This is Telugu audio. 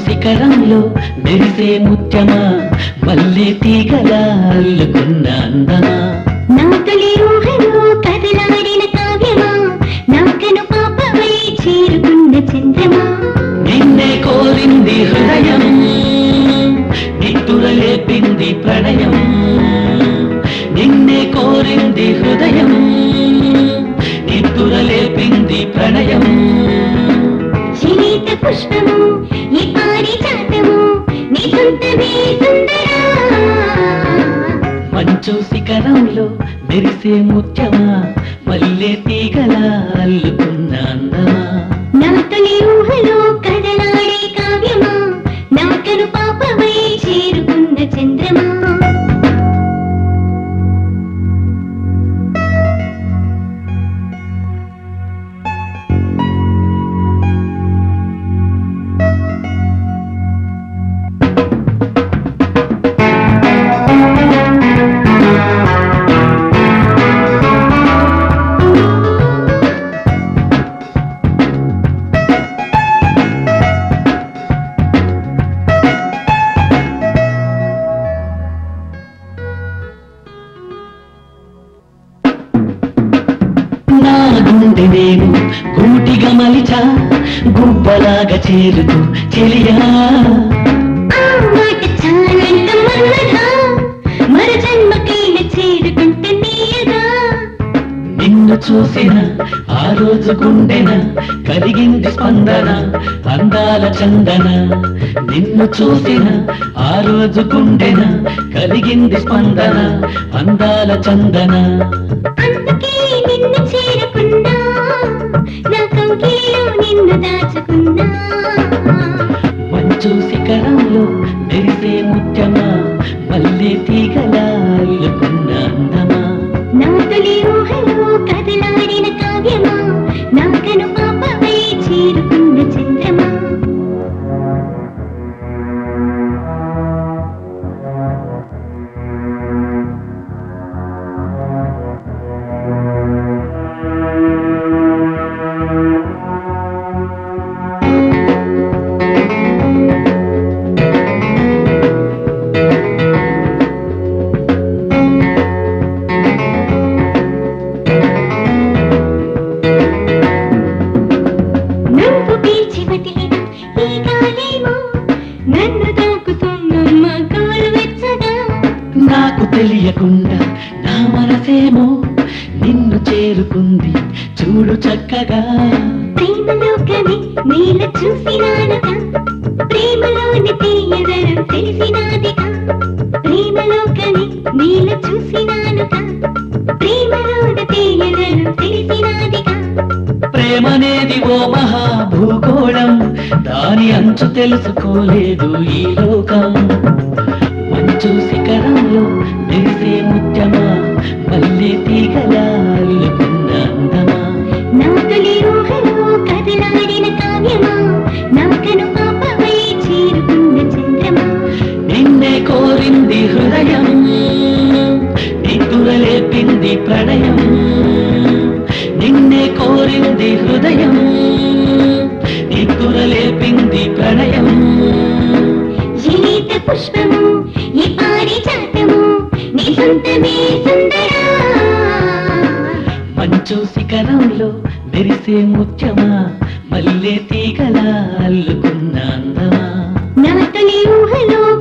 శిఖరంలో మెరిసే ముత్యమా మల్లె తీగలా అల్లుకున్న అందమా నా తొలి ఊహలో కదలాడిన కావ్యమా నాకను పాపవై చేరుకున్న చంద్రమా నిన్నే కోరింది హృదయం నిద్దురలేపింది ప్రణయం నిన్నే కోరింది హృదయం నిద్దురలేపింది ప్రణయం శీత పుష్పము ఈ పారిజాతము నీ సొంతమే సుందరా మంచు శిఖరంలో మెరిసే ముత్యమా మల్లె తీగలా అల్లుకున్న అందమా నా తొలి ఊహలో కదలాడే కావ్యమా నాకను పాపవై చేరుకున్న చంద్రమా నా గుండె నేను గూటిగా మలిచా గుబ్బలాగా చేరుతూ చెలియా ఆ మాట చాలంట మన్నదా మర జన్మకైన చేరుకుంటే నీయగా నిన్ను చూసిన ఆ రోజు గుండెన కలిగింది స్పందన అందాల చందన నిన్ను చూసిన ఆ రోజు గుండెన కలిగింది స్పందన అందాల చందన అందుకే నిన్ను చేరుకున్నా నా కౌగిలిలో నిన్ను దాచుకున్నా మంచు శిఖరంలో మెరిసే ముత్యమా మల్లె తీగలా అల్లుకున్న అందమా నా తొలి ఊహలో కదలాడిన కావ్యమా నాకను పాపవై చేరుకున్న చంద్రమా నువ్వు పీల్చి వదిలిన ఈ గాలేమో నన్ను తాకుతున్నమ్మ గోరువెచ్చగా నాకు తెలియకుండా నా మనసేమో నిన్ను చేరుకుంది చూడు చక్కగా ప్రేమలోకని నీల చూసినానుగా ప్రేమలోని తీయదనం తెలిసినాదిగా ప్రేమలోకని నీల చూసినానుగా ప్రేమలోని తీయదనం తెలిసినాదిగా ప్రేమనేది ఓ మహా భూగోళం దాని అంచు తెలుసుకోలేదు ఈ లోకం మంచు శిఖరంలో మెరిసే ముత్యమా మల్లె తీగలా అల్లుకున్న అందమా నా తొలి ఊహలో కదలాడిన కావ్యమా నాకను పాపవై చేరుకున్న చంద్రమా నిన్నే కోరింది హృదయం నిద్దురలేపింది ప్రణయం నిన్నే కోరింది హృదయం నిద్దురలేపింది ప్రణయం జీవిత పుష్పము ఈ పారిజాతము నీ సొంతమే సుందరా మంచు శిఖరంలో మెరిసే ముత్యమా మల్లె తీగలా అల్లుకున్న అందమా నా తొలి ఊహలో